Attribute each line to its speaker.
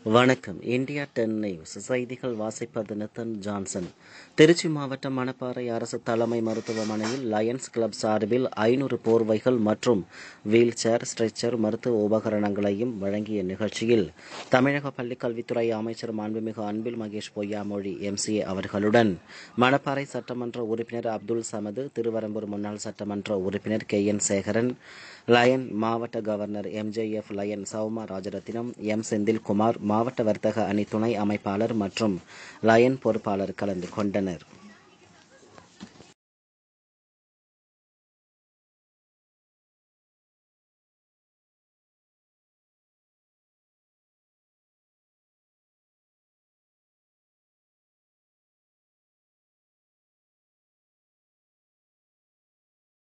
Speaker 1: வணக்கம் India ten news செய்திகள் வாசிப்பது நித்தன் ஜான்சன் திருச்சி மாவட்டம் மணப்பாறை அரசு தலைமை மருத்துவமனையில் லயன்ஸ் கிளப் சார்பில் ஐநூறு போர்வைகள் மற்றும் வீல் சேர் ஸ்ட்ரெச்சர் மருத்துவ உபகரணங்களையும் வழங்கிய நிகழ்ச்சியில் தமிழக பள்ளிக்கல்வித்துறை அமைச்சர் மாண்புமிகு அன்பில் மகேஷ் பொய்யாமொழி எம்சிஏ அவர்களுடன் மணப்பாறை சட்டமன்ற உறுப்பினர் அப்துல் சமது திருவரம்பூர் முன்னாள் சட்டமன்ற உறுப்பினர் கே என் சேகரன் லயன் மாவட்ட governor MJF lion Sowma Rajarathinam M Senthilkumar மாவட்ட வர்த்தக அணி துணை அமைப்பாளர் மற்றும் லயன் பொறுப்பாளர் கலந்து கொண்டனர்